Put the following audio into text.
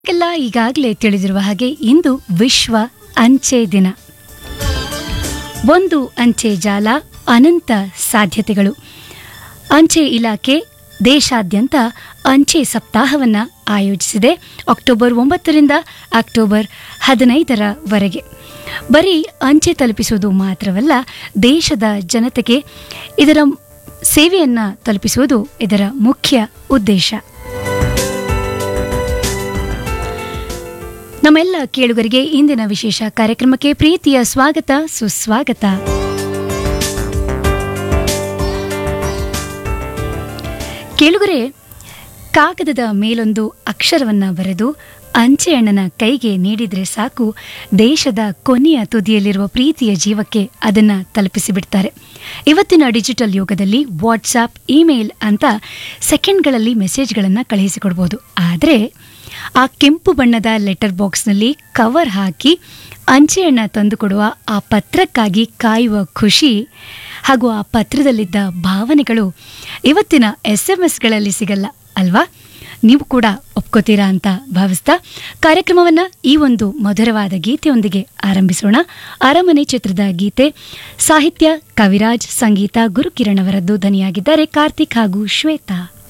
ಎಲ್ಲ ಈಗಾಗಲೇ ತಿಳಿದಿರುವ ಹಾಗೆ ಇಂದು ವಿಶ್ವ ಅಂಚೆ ದಿನ ಒಂದು ಅಂಚೆ ಜಾಲ ಅನಂತ ಸಾಧ್ಯತೆಗಳು ಅಂಚೆ ಇಲಾಖೆ ದೇಶಾದ್ಯಂತ ಅಂಚೆ ಸಪ್ತಾಹವನ್ನು ಆಯೋಜಿಸಿದೆ ಅಕ್ಟೋಬರ್ ಒಂಬತ್ತರಿಂದ ಅಕ್ಟೋಬರ್ ಹದಿನೈದರವರೆಗೆ ಬರೀ ಅಂಚೆ ತಲುಪಿಸುವುದು ಮಾತ್ರವಲ್ಲ ದೇಶದ ಜನತೆಗೆ ಇದರ ಸೇವೆಯನ್ನು ತಲುಪಿಸುವುದು ಇದರ ಮುಖ್ಯ ಉದ್ದೇಶ ನಮ್ಮೆಲ್ಲ ಕೇಳುಗರಿಗೆ ಇಂದಿನ ವಿಶೇಷ ಕಾರ್ಯಕ್ರಮಕ್ಕೆ ಪ್ರೀತಿಯ ಸ್ವಾಗತ ಸುಸ್ವಾಗತ ಕೇಳುಗರೆ ಕಾಗದದ ಮೇಲೊಂದು ಅಕ್ಷರವನ್ನ ಬರೆದು ಅಂಚೆ ಅಣ್ಣನ ಕೈಗೆ ನೀಡಿದ್ರೆ ಸಾಕು ದೇಶದ ಕೊನೆಯ ತುದಿಯಲ್ಲಿರುವ ಪ್ರೀತಿಯ ಜೀವಕ್ಕೆ ಅದನ್ನ ತಲುಪಿಸಿಬಿಡ್ತಾರೆ ಇವತ್ತಿನ ಡಿಜಿಟಲ್ ಯುಗದಲ್ಲಿ ವಾಟ್ಸಾಪ್ ಇಮೇಲ್ ಅಂತ ಸೆಕೆಂಡ್ಗಳಲ್ಲಿ ಮೆಸೇಜ್ಗಳನ್ನು ಕಳುಹಿಸಿಕೊಡ್ಬೋದು ಆದರೆ ಆ ಕೆಂಪು ಬಣ್ಣದ ಲೆಟರ್ ಬಾಕ್ಸ್ನಲ್ಲಿ ಕವರ್ ಹಾಕಿ ಅಂಚೆಯನ್ನ ತಂದುಕೊಡುವ ಆ ಪತ್ರಕ್ಕಾಗಿ ಕಾಯುವ ಖುಷಿ ಹಾಗೂ ಆ ಪತ್ರದಲ್ಲಿದ್ದ ಭಾವನೆಗಳು ಇವತ್ತಿನ ಎಸ್ ಎಂ ಎಸ್ಗಳಲ್ಲಿ ಸಿಗಲ್ಲ ಅಲ್ವಾ ನೀವು ಕೂಡ ಒಪ್ಕೋತೀರಾ ಅಂತ ಭಾವಿಸ್ತಾ ಕಾರ್ಯಕ್ರಮವನ್ನು ಈ ಒಂದು ಮಧುರವಾದ ಗೀತೆಯೊಂದಿಗೆ ಆರಂಭಿಸೋಣ ಅರಮನೆ ಚಿತ್ರದ ಗೀತೆ ಸಾಹಿತ್ಯ ಕವಿರಾಜ್ ಸಂಗೀತ ಗುರುಕಿರಣ್ ಅವರದ್ದು ಧ್ವನಿಯಾಗಿದ್ದಾರೆ ಕಾರ್ತಿಕ್ ಹಾಗೂ ಶ್ವೇತಾ